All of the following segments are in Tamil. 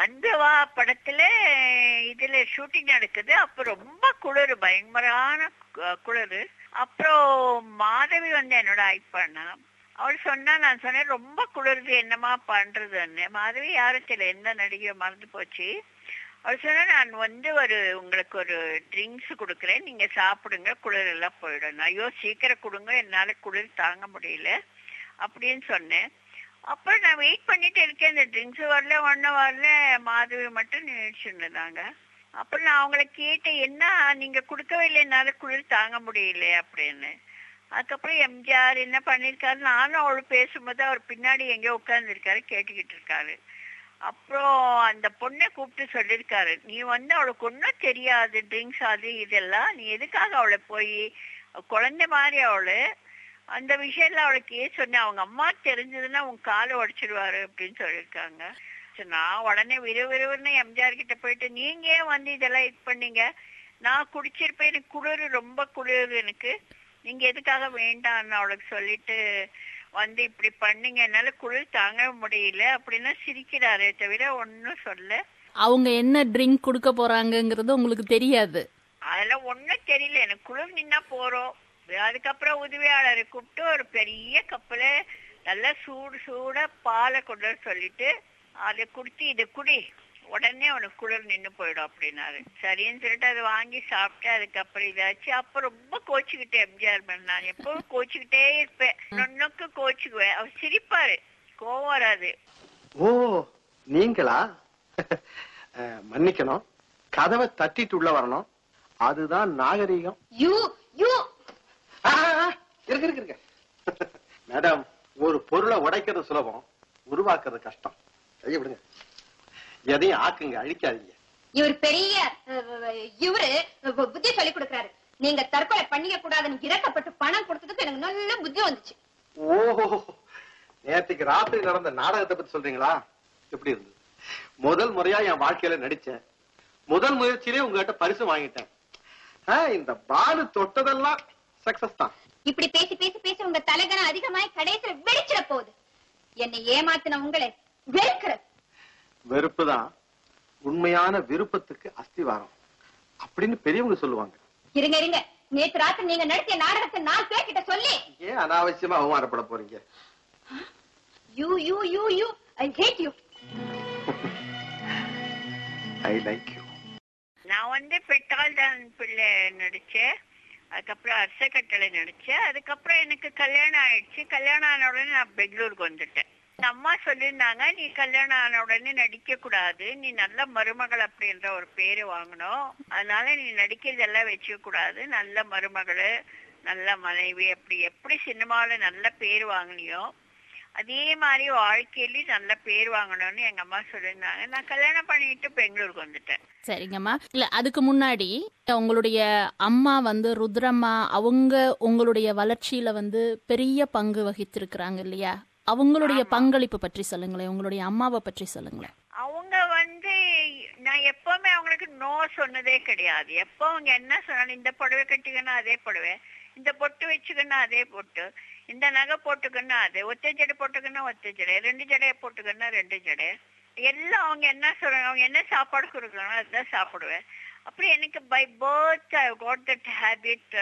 அந்தவா படத்துல இதுல ஷூட்டிங் நடக்குது அப்ப ரொம்ப குளிர் பயங்கரமான கு- குளிர் அப்புறம் மாதவி வந்து என்னோட ஆக்ட் பண்ணா அவள் சொன்னா நான் சொன்னேன் ரொம்ப குளிருது என்னமா பண்றதுன்னு மாதவி யாரும் தெரியல எந்த நடிகை மறந்து போச்சு அவள் சொன்னா நான் வந்து ஒரு உங்களுக்கு ஒரு ட்ரிங்க்ஸ் கொடுக்குறேன் நீங்க சாப்பிடுங்க குளிர் எல்லாம் போயிடும் நான், ஐயோ சீக்கிரம் கொடுங்க என்னால குளிர் தாங்க முடியல அப்படின்னு சொன்னேன் அப்புறம் நான் வெயிட் பண்ணிட்டு இருக்கேன் இந்த ட்ரிங்க்ஸ் வரல ஒன்றும் வரல மாதவி மட்டும் நினைச்சுருந்தாங்க அப்புறம் நான் அவங்கள கேட்டேன் என்ன நீங்க கொடுக்கவே இல்லை என்னால குளிர் தாங்க முடியல அப்படின்னு அதுக்கப்புறம் எம்ஜிஆர் என்ன பண்ணிருக்காரு நானும் அவಳು பேசும்போது அவர் பின்னாடி எங்கேயோ உட்கார்ந்துருக்காரு கேட்டுக்கிட்டு இருக்காரு அப்புறம் அந்த பொண்ணை கூப்பிட்டு சொல்லியிருக்காரு நீ வந்து அவளுக்கு ஒன்றும் தெரியாது ட்ரிங்க்ஸ் அது இதெல்லாம் நீ எதுக்காக அவளை போய் குழந்தை மாதிரி அவளு அந்த விஷயத்துல அவளுக்கு ஏன் சொன்னேன் அவங்க அம்மா தெரிஞ்சதுன்னா உன் காலை உடைச்சிடுவாரு அப்படின்னு சொல்லியிருக்காங்க சரி, நான் உடனே விறுவிறுன்னு எம்ஜிஆர் கிட்ட போயிட்டு நீங்க ஏன் வந்து இதெல்லாம் இது பண்ணீங்க நான் குடிச்சிருப்பேன் எனக்கு குளிர் ரொம்ப குளிர் எனக்கு நீங்க எதுக்காக வேண்டாம்னு அவளுக்கு சொல்லிட்டு வந்து இப்படி பண்ணீங்க என்னால குளிர் தாங்க முடியல அப்படின்னா சிரிக்கிறாரே தவிர ஒன்னும் சொல்ல அவங்க என்ன ட்ரிங்க் கொடுக்க போறாங்கங்கிறது உங்களுக்கு தெரியாது அதெல்லாம் ஒண்ணும் தெரியல எனக்கு குளிர் நின்னா போறோம் அதுக்கப்புறம் உதவியாளரை கூப்பிட்டு ஒரு பெரிய கப்பல நல்லா சூடு சூட பாலை கொண்டு வர சொல்லிட்டு அதை குடுத்து இதை குடி உடனே உனக்கு குளிர் நின்னு போயிடும் அப்படின்னாரு சரின்னு சொல்லிட்டு அதை வாங்கி சாப்பிட்டு அதுக்கப்புறம் இதாச்சு அப்ப ரொம்ப கோச்சுக்கிட்டேன் எம்ஜிஆர் மேல நான் எப்பவும் கோச்சுக்கிட்டே இருப்பேன் நொன்னுக்கு கோச்சுக்குவேன் அவர் சிரிப்பாரு கோவம் வராது ஓ நீங்களா அஹ், மன்னிக்கணும் கதவை தட்டிட்டு உள்ள வரணும் அதுதான் நாகரீகம் யூ யூ ஆ, ஆ, இருக்கு இருக்கு இருக்கு மேடம் ஒரு பொருளை உடைக்கிறது சுலபம் உருவாக்குறது கஷ்டம் கையை விடுங்க எதையும் ஆக்குங்க அழிக்காதீங்க இவர் பெரிய அஹ், இவரு பு- புத்தி சொல்லி கொடுக்கறாரு நீங்க தற்கொலை பண்ணிக்க கூடாதுன்னு இறக்கப்பட்டு பணம் கொடுத்ததுக்கு எனக்கு நல்ல புத்தி வந்துச்சு ஓஹோ நேத்துக்கு ராத்திரி நடந்த நாடகத்தை பத்தி சொல்றீங்களா எப்படி இருந்தது முதல் முறையா என் வாழ்க்கையில நடிச்சேன் முதல் முயற்சியிலே உங்ககிட்ட பரிசு வாங்கிட்டேன் ஆ, இந்த பாலு தொட்டதெல்லாம் சக்சஸ் தான் இப்படி பேசி பேசி பேசி உங்க தலைகணம் அதிகமாய் கடைசியில வெடிச்சிட போகுது என்னை ஏமாத்தின உங்களை வெறுக்கிறது வெறுப்பு தான் உண்மையான விருப்பத்துக்கு அஸ்திவாரம் அப்படின்னு பெரியவங்க சொல்லுவாங்க இருங்க இருங்க நேத்து ராத்திரி நீங்க நடத்திய நாடகத்தை நான் பேர்கிட்ட சொல்லி ஏன் அனாவசியமா அவமானப்பட போறீங்க you you you you I hate you I like you நான் வந்து பெட்டால் தான் பிள்ளை நடிச்சேன் அதுக்கப்புறம் அரசக்கட்டளை நடிச்சேன் அதுக்கப்புறம் எனக்கு கல்யாணம் ஆயிடுச்சு கல்யாணம் ஆன உடனே நான் பெங்களூருக்கு வந்துட்டேன் எங்க அம்மா சொல்லியிருந்தாங்க நீ கல்யாணம் ஆன உடனே நடிக்க கூடாது நீ நல்ல மருமகள் அப்படின்ற ஒரு பேரு வாங்கணும் அதனால நீ நடிக்கிறதெல்லாம் வச்சுக்க கூடாது நல்ல மருமகள் நல்ல மனைவி அப்படி எப்படி சினிமாவில் நல்ல பேர் வாங்கினியோ அதே மாதிரி வாழ்க்கையிலயும் நல்ல பேர் வாங்கணும்னு எங்க அம்மா சொல்லியிருந்தாங்க நான் கல்யாணம் பண்ணிட்டு பெங்களூருக்கு வந்துட்டேன் சரிங்கம்மா இல்ல அதுக்கு முன்னாடி உங்களுடைய அம்மா வந்து ருத்ரம்மா அவங்க உங்களுடைய வளர்ச்சியில வந்து பெரிய பங்கு வகித்திருக்கிறாங்க இல்லையா அவங்களுடைய பங்களிப்பு பற்றி சொல்லுங்களேன் உங்களுடைய அம்மாவை பற்றி சொல்லுங்களேன் அவங்க வந்து நான் எப்பவுமே அவங்களுக்கு நோ சொன்னதே கிடையாது எப்போ அவங்க என்ன சொன்னாலும் இந்த புடவை கட்டிக்கணும் அதே புடவை இந்த பொட்டு வச்சுக்கணும் அதே பொட்டு இந்த நகை போட்டுக்கணும் அது ஒத்த ஜடை போட்டுக்கணும் ஒத்த ஜடை ரெண்டு ஜடையை போட்டுக்கணும் ரெண்டு ஜடை எல்லாம் அவங்க என்ன சொல்றாங்க அவங்க என்ன சாப்பாடு கொடுக்குறாங்களோ அதுதான் சாப்பிடுவேன் அப்புறம் எனக்கு by birth I got that habit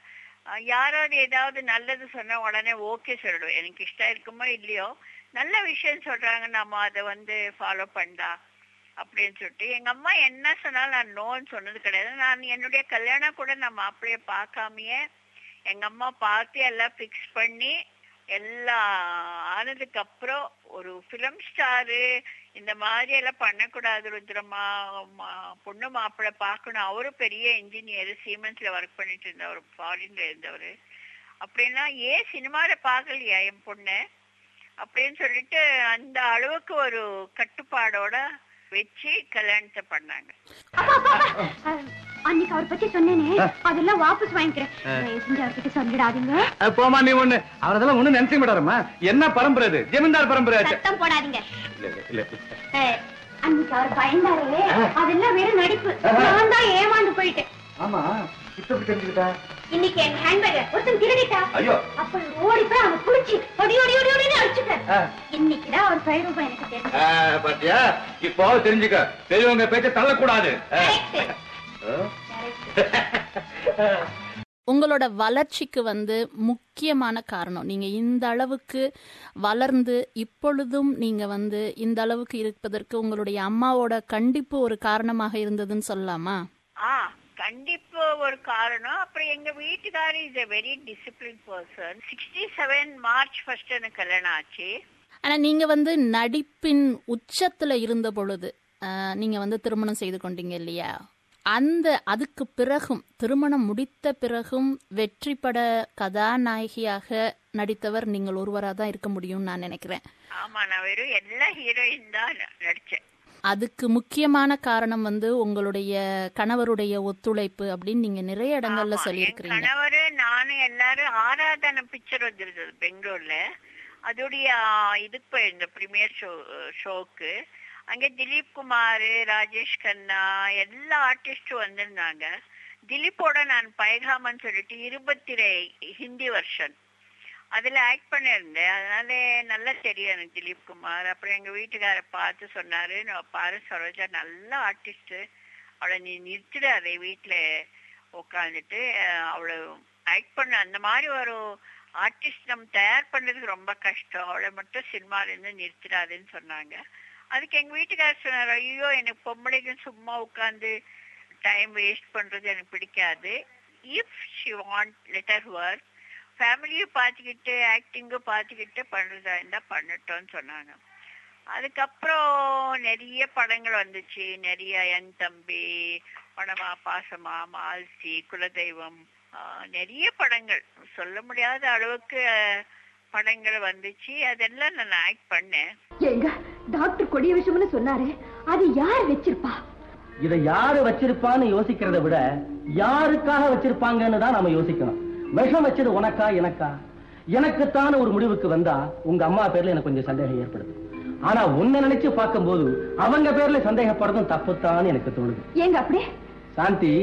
யாராவது ஏதாவது நல்லது சொன்னா உடனே ஓகே சொல்லிடுவேன் எனக்கு இஷ்டம் இருக்குமோ இல்லையோ நல்ல விஷயம் சொல்றாங்க நம்ம அதை வந்து ஃபாலோ பண்ணலாம் அப்படின்னு சொல்லிட்டு எங்க அம்மா என்ன சொன்னாலும் நான் நோன்னு சொன்னது கிடையாது நான் என்னுடைய கல்யாணம் கூட நான் மாப்பிள்ளைய பார்க்காமயே எங்க அம்மா பார்த்து எல்லாம் ஃபிக்ஸ் பண்ணி எல்லாம் ஆனதுக்கு அப்புறம் ஒரு ஃபிலிம் ஸ்டாரு இந்த மாதிரி எல்லாம் பண்ணக்கூடாது ருத்ரமா மா- பொண்ணு மாப்பிள்ளை பார்க்கணும் அவரும் பெரிய இன்ஜினியர் சீமெண்ட்ஸ்ல ஒர்க் பண்ணிட்டு இருந்தவர் ஃபாரின்ல இருந்தவர் அப்படின்னா ஏன் சினிமால பார்க்கலையா என் பொண்ணு அப்படின்னு சொல்லிட்டு அந்த அளவுக்கு ஒரு கட்டுப்பாடோட வச்சு கல்யாணத்தை பண்ணாங்க அப்பா, அப்பா, அப்பா. அன்னைக்கு அவர் பத்தி சொன்னேனே அதெல்லாம் வாபஸ் வாங்கிக்கிறேன் தயவு செஞ்சு அவர்கிட்ட சொல்லிடாதீங்க அஹ் போமா நீ ஒண்ணு அவரதெல்லாம் ஒண்ணு நினைச்சு விடாரம்மா என்ன பரம்பரை அது ஜமீன்தார் பரம்பரை ஆச்சு. சத்தம் போடாதீங்க இல்ல, இல்ல, இல்ல. அஹ், அன்னைக்கு அவர் பயந்தாரே அதெல்லாம் வெறும் நடிப்பு நான் தான் ஏமாந்து போயிட்டேன் ஆமா இப்ப எப்படி தெரிஞ்சுக்கிட்டா இன்னைக்கு என் ஹேண்ட்பேக் ஒருத்தன் திருடிட்டா ஐயோ அப்ப ஓடி போய் அவன் குளிச்சு ஓடி ஓடி ஓடி ஓடி அடிச்சுட்டேன் ஆ. இன்னைக்குதான் ஒரு பயிர் ரூபாய் எனக்கு தெரியும் ஆ, பாத்தியா இப்போ தெரிஞ்சுக்க பெரியவங்க பேச்ச தள்ளக்கூடாது ஆ. Correct. ஆ. உங்களோட வளர்ச்சிக்கு வந்து முக்கியமான காரணம் நீங்க இந்த அளவுக்கு வளர்ந்து இப்பொழுதும் நீங்க வந்து இந்த அளவுக்கு இருப்பதற்கு உங்களுடைய அம்மாவோட கண்டிப்பு ஒரு காரணமாக இருந்ததுன்னு சொல்லலாமா ஆ கண்டிப்பா ஒரு காரணம் அப்புறம் எங்க வீட்டுக்காரர் is a very discipline person sixty seven March first எனக்கு கல்யாணம் ஆச்சு ஆனா நீங்க வந்து நடிப்பின் உச்சத்துல இருந்த பொழுது ஆஹ், நீங்க வந்து திருமணம் செய்து கொண்டீங்க இல்லையா அந்த அதுக்கு பிறகும் திருமணம் முடித்த பிறகும் வெற்றி பட கதாநாயகியாக நடித்தவர் நீங்கள் ஒருவராக தான் இருக்க முடியும்னு நான் நினைக்கிறேன் ஆமா நான் வெறும் எல்லா ஹீரோயின் தான் ந- நடிச்சேன் அதுக்கு முக்கியமான காரணம் வந்து உங்களுடைய கணவருடைய ஒத்துழைப்பு அப்படின்னு நீங்க நிறைய இடங்கள்ல ஆமா, என் சொல்லியிருக்கிறீங்க கணவரு நானும் எல்லாரும் ஆராதனை பிக்சர் வந்திருந்தது பெங்களூர்ல அதோடைய ஆ, இதுக்கு போயிருந்த பிரீமியர் ஷோ ஷோக்கு அங்க திலீப் குமார் ராஜேஷ் கண்ணா எல்லா ஆர்டிஸ்டும் வந்திருந்தாங்க திலீப்போட நான் பயகாமன்னு சொல்லிட்டு இருபத்தி ஹிந்தி வருஷன் அதுல ஆக்ட் பண்ணியிருந்தேன் அதனால நல்லா தெரியும் எனக்கு திலீப் குமார் அப்புறம் எங்க வீட்டுக்கார பார்த்து சொன்னாரு நான் பாரு சரோஜா நல்ல ஆர்டிஸ்ட் அவளை நீ நிறுத்திடாதே வீட்டுல உட்காந்துட்டு அவளை ஆக்ட் பண்ண அந்த மாதிரி ஒரு ஆர்டிஸ்ட் நம்ம தயார் பண்றதுக்கு ரொம்ப கஷ்டம் அவளை மட்டும் சினிமால இருந்து நிறுத்திடாதுன்னு சொன்னாங்க அதுக்கு எங்க வீட்டுக்காரர் சொன்னார் ஐயோ எனக்கு பொம்பளைங்க சும்மா உட்காந்து டைம் வேஸ்ட் பண்றது எனக்கு பிடிக்காது if she want later work ஃபேமிலியும் பார்த்துக்கிட்டு ஆக்டிங்கும் பார்த்துக்கிட்டு பண்றதா இருந்தா பண்ணட்டோம்னு சொன்னாங்க அதுக்கப்புறம் நிறைய படங்கள் வந்துச்சு நிறைய என் தம்பி பணமா பாசமா மால்சி குலதெய்வம் ஆஹ், நிறைய படங்கள் சொல்ல முடியாத அளவுக்கு அஹ், படங்கள் வந்துச்சு அதெல்லாம் நான் ஆக்ட் பண்ணேன் எங்க டாக்டர் கொடிய விஷயம்னு சொன்னாரு அது யார் வச்சிருப்பா இதை யாரு வச்சிருப்பான்னு யோசிக்கிறத விட யாருக்காக வச்சிருப்பாங்கன்னு தான் நாம யோசிக்கணும் விஷம் வச்சது உனக்கா எனக்கா எனக்குத்தான ஒரு முடிவுக்கு வந்தா உங்க அம்மா பேர்ல எனக்கு கொஞ்சம் சந்தேகம் ஏற்படுது ஆனா உன்னை நினைச்சு பார்க்கும்போது அவங்க பேர்ல சந்தேகப்படுறதும் தப்புத்தான்னு எனக்கு தோணுது ஏங்க அப்படியே சாந்தி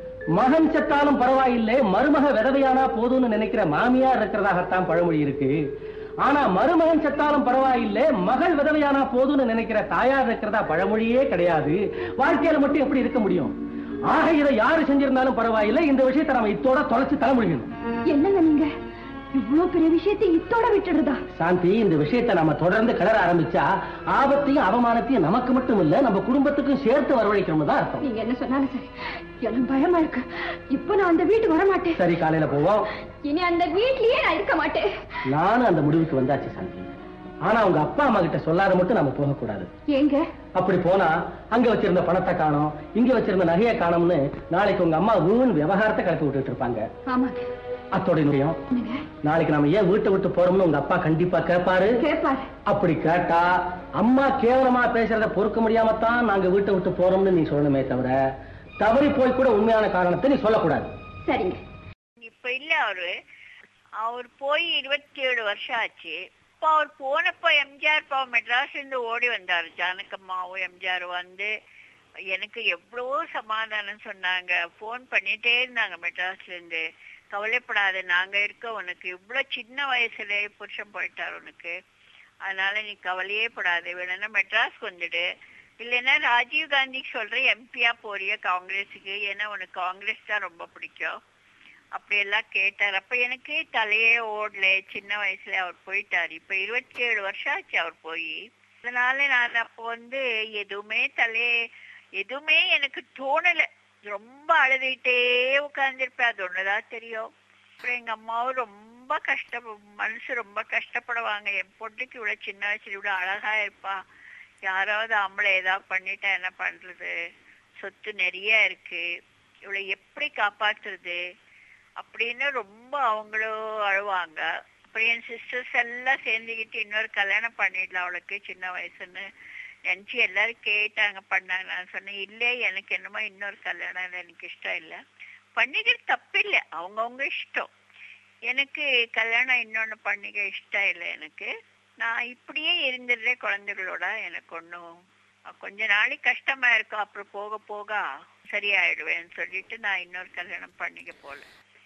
மகன் செத்தாலும் பரவாயில்லை மருமக விதவையானா போதும்னு நினைக்கிற மாமியார் இருக்கிறதாகத்தான் பழமொழி இருக்கு ஆனா மருமகன் செத்தாலும் பரவாயில்லை மகள் விதவையானா போதும்னு நினைக்கிற தாயார் இருக்கிறதா பழமொழியே கிடையாது வாழ்க்கையில மட்டும் எப்படி இருக்க முடியும் ஆக இதை யாரு செஞ்சிருந்தாலும் பரவாயில்லை இந்த விஷயத்தை நம்ம இத்தோட தொலைச்சு தர முடியும் என்னங்க நீங்க இவ்வளவு பெரிய விஷயத்தை இத்தோட விட்டுடுறதா சாந்தி இந்த விஷயத்தை நம்ம தொடர்ந்து கிளற ஆரம்பிச்சா ஆபத்தையும் அவமானத்தையும் நமக்கு மட்டும் இல்ல நம்ம குடும்பத்துக்கும் சேர்த்து வரவழைக்கணும்னு தான் அர்த்தம் நீங்க என்ன சொன்னாலும் சரி எனக்கு பயமா இருக்கு இப்ப நான் அந்த வீட்டுக்கு வர மாட்டேன் சரி காலையில போவோம் இனி அந்த வீட்லயே நான் இருக்க மாட்டேன் நானும் அந்த முடிவுக்கு வந்தாச்சு சாந்தி ஆனா உங்க அப்பா அம்மா கிட்ட சொல்லாத மட்டும் நம்ம போகக்கூடாது ஏங்க அப்படி போனா அங்க வச்சிருந்த பணத்தை காணோம் இங்க வச்சிருந்த நகையை காணோம்னு நாளைக்கு உங்க அம்மா வீண் விவகாரத்தை கிளப்பி விட்டுட்டு இருப்பாங்க ஆமாங்க அத்தோட முடியும் என்னங்க நாளைக்கு நம்ம ஏன் வீட்டை விட்டு போறோம்னு உங்க அப்பா கண்டிப்பா கேட்பாரு கேப்பாரு அப்படி கேட்டா அம்மா கேவலமா பேசுறத பொறுக்க முடியாம தான் நாங்க வீட்டை விட்டு போறோம்னு நீ சொல்லணுமே தவிர தவறி போய் கூட உண்மையான காரணத்தை நீ சொல்லக்கூடாது சரிங்க இப்ப இல்ல அவரு அவர் போய் இருபத்தி ஏழு வருஷம் ஆச்சு இப்ப அவர் போனப்ப எம்ஜிஆர் பாவம் மெட்ராஸ் இருந்து ஓடி வந்தாரு ஜானகம்மாவும் எம்ஜிஆர் வந்து எனக்கு எவ்வளவோ சமாதானம் சொன்னாங்க போன் பண்ணிட்டே இருந்தாங்க மெட்ராஸ்ல இருந்து கவலைப்படாத நாங்க இருக்க உனக்கு இவ்வளவு சின்ன வயசுல புருஷன் போயிட்டார் உனக்கு அதனால நீ கவலையே படாத வேணும்னா மெட்ராஸ்க்கு வந்துடு இல்லைன்னா ராஜீவ் காந்திக்கு சொல்ற எம்பியா போறிய காங்கிரஸுக்கு ஏன்னா உனக்கு காங்கிரஸ் தான் ரொம்ப பிடிக்கும் அப்படியெல்லாம் கேட்டார் அப்ப எனக்கு தலையே ஓடல சின்ன வயசுல அவர் போயிட்டாரு இப்ப இருபத்தி ஏழு வருஷம் ஆச்சு அவர் போய் அதனால நான் அப்போ வந்து எதுவுமே தலையே எதுவுமே எனக்கு தோணல ரொம்ப அழுதுகிட்டே உட்கார்ந்துருப்பேன் அது ஒண்ணுதான் தெரியும் அப்புறம் எங்க அம்மாவும் ரொம்ப கஷ்ட மனசு ரொம்ப கஷ்டப்படுவாங்க என் பொண்ணுக்கு இவ்வளவு சின்ன வயசுல இவ்வளவு அழகா இருப்பா யாராவது ஆம்பளை ஏதாவது பண்ணிட்டா என்ன பண்றது சொத்து நிறைய இருக்கு இவளை எப்படி காப்பாத்துறது அப்படின்னு ரொம்ப அவங்களும் அழுவாங்க அப்புறம் என் சிஸ்டர்ஸ் எல்லாம் சேர்ந்துக்கிட்டு இன்னொரு கல்யாணம் பண்ணிடலாம் அவளுக்கு சின்ன வயசுன்னு நினைச்சு எல்லாரும் கேட்டாங்க பண்ணாங்க நான் சொன்னேன் இல்லை எனக்கு என்னமோ இன்னொரு கல்யாணம் இல்லை எனக்கு இஷ்டம் இல்லை பண்ணிக்கிறது தப்பு இல்லை அவங்கவுங்க இஷ்டம் எனக்கு கல்யாணம் இன்னொன்னு பண்ணிக்க இஷ்டம் இல்லை எனக்கு நான் இப்படியே இருந்துடுறேன் குழந்தைகளோட எனக்கு ஒன்றும் கொஞ்ச நாளைக்கு கஷ்டமா இருக்கும் அப்புறம் போக போக சரியாயிடுவேன்னு சொல்லிட்டு நான் இன்னொரு கல்யாணம் பண்ணிக்க போல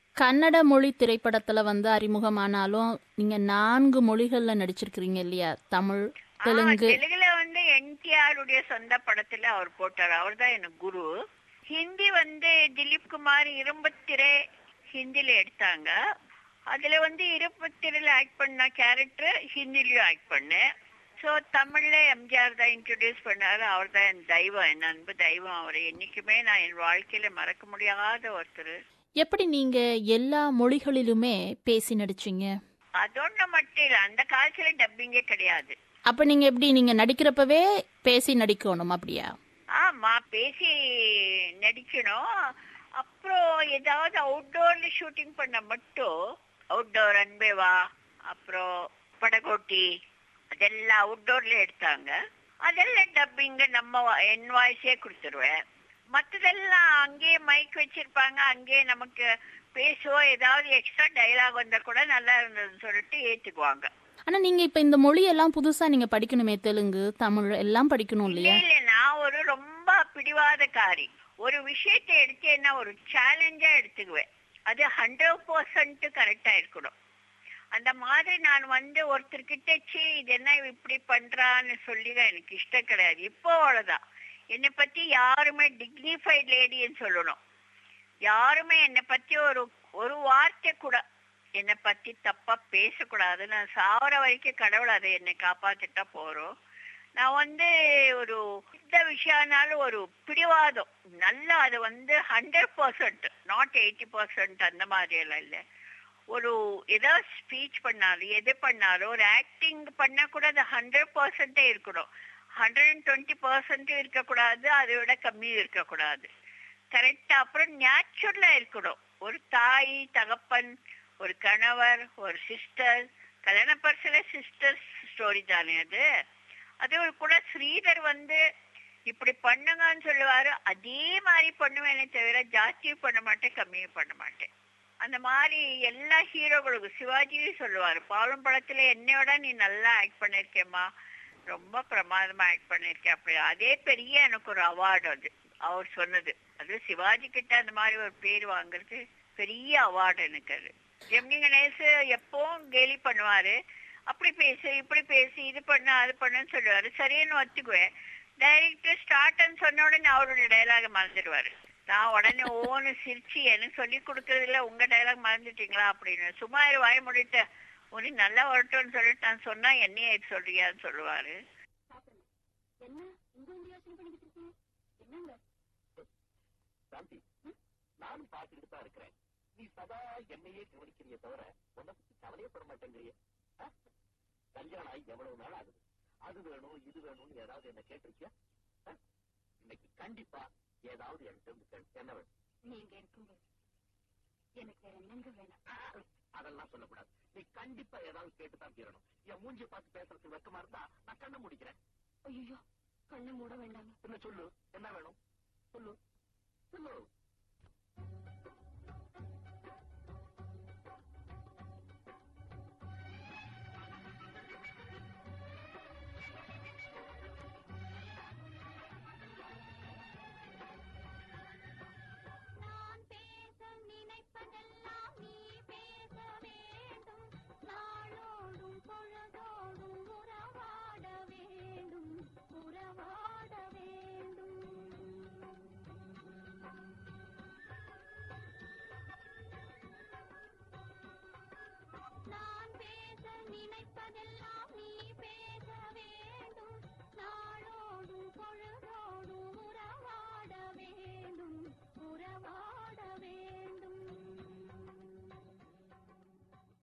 கன்னட மொழி திரைப்படத்துல வந்து அறிமுகமானாலும் நீங்க நான்கு மொழிகள்ல நடிச்சிருக்கிறீங்க இல்லையா தமிழ் ஆ, தெலுங்கு தெலுங்குல வந்து என்டிஆர் உடைய சொந்த படத்துல அவர் போட்டார் அவர்தான் எனக்கு குரு ஹிந்தி வந்து திலீப் குமார் இரும்பத்திரை ஹிந்தில எடுத்தாங்க அதுல வந்து இருபத்திரையில ஆக்ட் பண்ண கேரக்டர் ஹிந்திலயும் ஆக்ட் பண்ணேன் சோ தமிழ்ல எம்ஜிஆர் தான் இன்ட்ரடியூஸ் பண்ணாரு அவர் தான் என் தெய்வம் என் அன்பு தெய்வம் அவர் என்னைக்குமே நான் என் வாழ்க்கையில மறக்க முடியாத ஒருத்தர் எப்படி நீங்க எல்லா மொழிகளிலுமே பேசி நடிச்சீங்க அதொன்னு மட்டும் இல்ல அந்த காலத்துல டப்பிங்கே கிடையாது அப்ப நீங்க எப்படி நீங்க நடிக்கிறப்பவே பேசி நடிக்கணும் அப்படியா ஆமா பேசி நடிக்கணும் அப்புறம் ஏதாவது அவுட்டோர்ல ஷூட்டிங் பண்ண மட்டும் அவுட்டோர் அன்பேவா அப்புறம் படகோட்டி அதெல்லாம் அவுட்டோர்ல எடுத்தாங்க அதெல்லாம் டப்பிங் நம்ம வா- என் வாய்ஸே கொடுத்துருவேன் மத்ததெல்லாம் அங்கேயே மைக் வச்சிருப்பாங்க அங்கேயே நமக்கு பேசுவோம் ஏதாவது எக்ஸ்ட்ரா டயலாக் வந்தா கூட நல்லா இருந்ததுன்னு சொல்லிட்டு ஏத்துக்குவாங்க ஆனா நீங்க இப்ப இந்த மொழியெல்லாம் புதுசா நீங்க படிக்கணுமே தெலுங்கு தமிழ் எல்லாம் படிக்கணும் இல்லையா இல்ல நான் ஒரு ரொம்ப பிடிவாதக்காரி ஒரு விஷயத்தை எடுத்தேன்னா ஒரு சேலஞ்சா எடுத்துக்குவேன் அது ஹண்ட்ரட் பர்சன்ட் கரெக்டா இருக்கணும் அந்த மாதிரி நான் வந்து ஒருத்தர்கிட்ட சீ இது என்ன இவ இப்படி பண்றான்னு சொல்லி எனக்கு இஷ்டம் கிடையாது இப்போ அவ்வளவுதான் என்னை பத்தி யாருமே டிக்னிஃபைட் லேடின்னு சொல்லணும் யாருமே என்னை பத்தி ஒரு ஒரு வார்த்தை கூட என்னை பத்தி தப்பா பேசக்கூடாது நான் சாவர வரைக்கும் கடவுள் அதை என்னை காப்பாத்திட்டா போறோம் நான் வந்து ஒரு எந்த விஷயம்னாலும் ஒரு பிடிவாதம் நல்லா அது வந்து hundred percent not eighty percent அந்த மாதிரி எல்லாம் இல்லை ஒரு ஏதாவது ஸ்பீச் பண்ணாலும் எது பண்ணாலும் ஒரு ஆக்டிங் பண்ணா கூட அது ஹண்ட்ரட் பர்சன்டே இருக்கணும் ஹண்ட்ரட் அண்ட் டுவெண்ட்டி பர்சன்ட் இருக்கக்கூடாது அதை விட கம்மி இருக்கக்கூடாது கரெக்டா அப்புறம் நேச்சுரலா இருக்கணும் ஒரு தாய் தகப்பன் ஒரு கணவர் ஒரு சிஸ்டர் கல்யாண பரிசல சிஸ்டர் ஸ்டோரி தானே அது அதே ஒரு கூட ஸ்ரீதர் வந்து இப்படி பண்ணுங்கன்னு சொல்லுவாரு அதே மாதிரி பண்ணுவேனே தவிர ஜாஸ்தியும் பண்ண மாட்டேன் கம்மியும் பண்ண மாட்டேன் அந்த மாதிரி எல்லா ஹீரோகளுக்கும் சிவாஜியும் சொல்லுவாரு பாலும் படத்துல என்னையோட நீ நல்லா ஆக்ட் பண்ணிருக்கேம்மா ரொம்ப பிரமாதமா ஆக்ட் பண்ணிருக்கேன் அப்படி அதே பெரிய எனக்கு ஒரு அவார்டு அது அவர் சொன்னது அது சிவாஜி கிட்ட அந்த மாதிரி ஒரு பேர் வாங்குறது பெரிய அவார்டு எனக்கு அது ஜெமினி கணேஷ் எப்பவும் கேலி பண்ணுவாரு அப்படி பேசு இப்படி பேசு இது பண்ணு அது பண்ணுன்னு சொல்லுவாரு சரின்னு ஒத்துக்குவேன் டைரக்டர் ஸ்டார்ட்னு சொன்ன உடனே அவருடைய டைலாக மறந்துடுவாரு நான் உடனே ஓன்னு சிரிச்சு எனக்கு சொல்லி கொடுக்கறதுல உங்க டைலாக் மறந்துட்டீங்களா அப்படின்னு சும்மா இரு வாய முடிட்டு உனக்கு நல்லா வரட்டும்னு சொல்லிட்டு நான் சொன்னா என்னைய இது சொல்றியான்னு சொல்லுவாரு நானும் பார்த்துக்கிட்டு தான் இருக்கிறேன் நீ சதா என்னையே கவனிக்கிறிய தவிர உன்னை பத்தி கவலையப்பட மாட்டேங்கிறிய கல்யாணம் ஆகி எவ்வளவு நாள் ஆகுது அது வேணும் இது வேணும்னு ஏதாவது என்ன கேட்டிருக்கியா ஆ? இன்னைக்கு கண்டிப்பா ஏதாவது என்கிட்ட இருந்து கேளு. என்ன வேணும் நீங்க இருக்கும்போது எனக்கு வேற என்னங்க வேணும் அதெல்லாம் சொல்லக்கூடாது நீ கண்டிப்பா ஏதாவது கேட்டுதான் தீரணும் என் மூஞ்சி பார்த்து பேசுறதுக்கு வெக்கமா இருந்தா நான் கண்ணை முடிக்கிறேன் ஐயோ கண்ணை மூட வேண்டாம் என்ன சொல்லு என்ன வேணும் சொல்லு சொல்லு